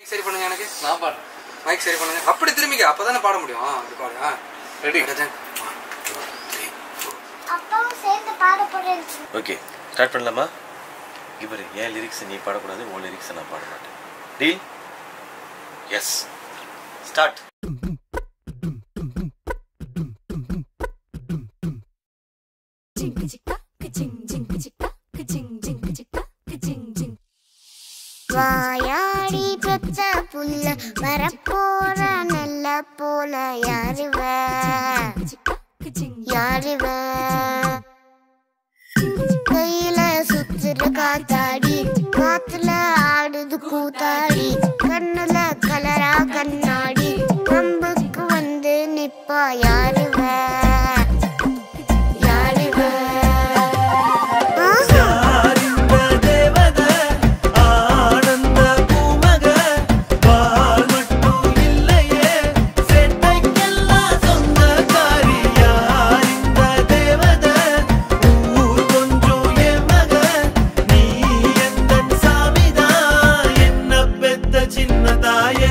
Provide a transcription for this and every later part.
சரி பண்ணுங்க எனக்கு நான் பாடுறேன் மைக் சரி பண்ணுங்க அப்படி திரும்பிக்க அப்பதானே பாட முடியும் ஆ, அப்படி பாடு ஆ. Ready One, two, three, four. அப்பாவும் சேர்ந்து பாட போறேன் ஓகே ஸ்டார்ட் பண்ணலாமா இவர் ஏன் லிரிக்ஸ் நீ பாடக்கூடாது உன் லிரிக்ஸ் நான் பாட மாட்டேன் டீல் எஸ் ஸ்டார்ட் வாயாடி பெத்த புள்ள வரப்போற நல்ல போல யாருவ யாருவ கையில சுத்துற காத்தாடி காத்துல ஆடுது கூத்தாடி கண்ணுல கலரா கண்ணாடி கம்புக்கு வந்து நிப்பா யாருவ யாருவ ஆஹா ஆனந்த பூமக பால் மட்டும் இல்லையே செட்டைக்கெல்லாம் சொந்தக்காரி யார் இந்த தேவத ஊர் கொஞ்சம் என் மக நீ எந்த சாமிதான் என்ன பெத்த சின்ன தாயே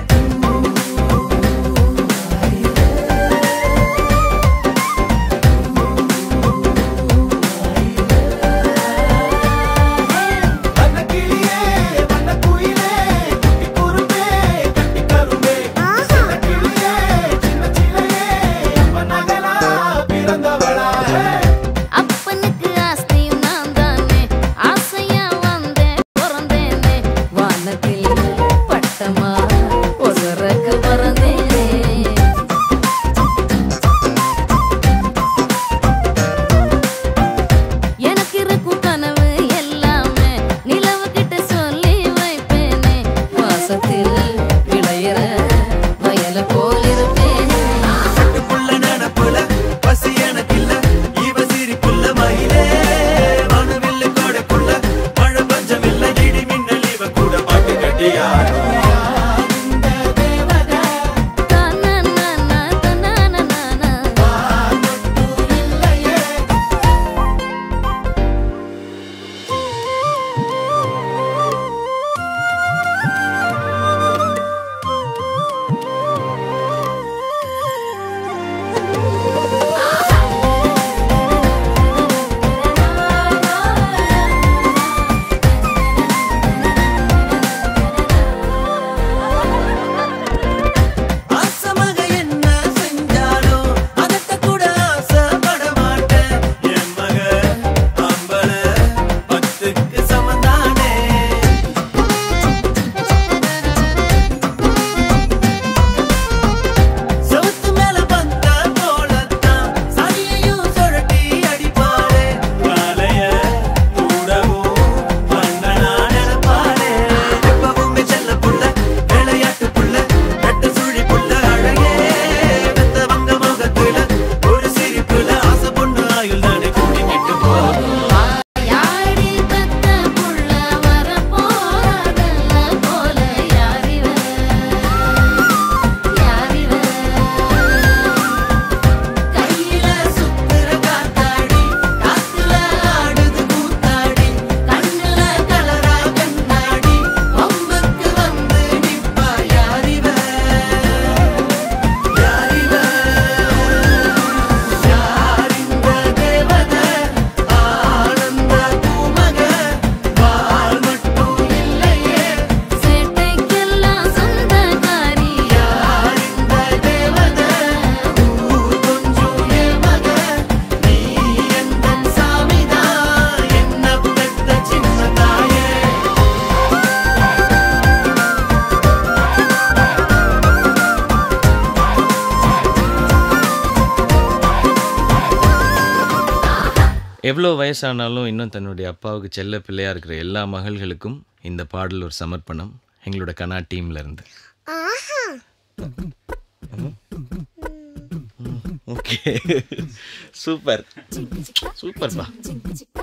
வண்ணக்கிளியே வண்ணக்குயிலே குட்டி குரும்பே கட்டி கரும்பே ஆஹா கிளியே சின்ன சிலையே அப்ப நகலா பிறந்தவளா அப்பனுக்கு ஆஸ்தியும் நான் தானே ஆசையா வந்தேன் பிறந்தேனே வானத்தில் பட்டமா ஒரு ரக்க பறந்தேனே எனக்கு இருக்கும் கனவு எல்லாமே நிலவு கிட்ட சொல்லி வைப்பேனே வாசத்தில் விளையிற வயல போல் இருப்பேனே புள்ள நடப்புல பசி எனக்கில்ல இவ சிரிப்புள்ள மயிலே வானவில்ல கோடைக்குள்ள மழை பஞ்சமில்ல இடி மின்னல் இவ கூட பாட்டு கட்டியாடும் தனனன தனனனன ஆசமாக என்ன செஞ்சாலும் அதட்ட கூட ஆசைப்பட மாட்டேன் என் மக அம்பல பத்துக்கு சமந்தானே செவுத்து மேல வந்த போலத்தான் சரியையும் சுழட்டி அடிப்பாளே காலைய கூடவும் வந்தனா நினைப்பாளே எப்பவுமே செல்ல புள்ள விளையாட்டு புள்ள வெட்ட சுழி புள்ள அழகே வெத்த வங்க முகத்துல ஒரு சிரிப்புல ஆசை பொண்ணு ஆயுள் தானே கூட்டிக்கிட்டு போகும் யாடி பெத்த புள்ள வரப்போறதல்ல போல யாரிவ யாரிவ கையில சுத்துற காத்தாடி காத்துல ஆடுது கூத்தாடி கண்ணுல கலரா கண்ணாடி வம்புக்கு வந்து நிப்பா யாரிவ யாரிவ யார் இந்த தேவத ஆனந்த பூமக பால் மட்டும் இல்லையே சேட்டைக்கெல்லாம் சொந்தக்காரி யார் இந்த தேவத ஊர் கொஞ்சம் என் மக நீ எந்த சாமிதான் என்ன பெத்த சின்ன தாயே எவ்வளோ வயசானாலும் இன்னும் தன்னுடைய அப்பாவுக்கு செல்ல பிள்ளையா இருக்கிற எல்லா மகள்களுக்கும் இந்த பாடல் ஒரு சமர்ப்பணம் எங்களோட கனா டீம்ல இருந்து ஆஹா ஓகே சூப்பர் சூப்பர்ப்பா சிங்கு சிக்கா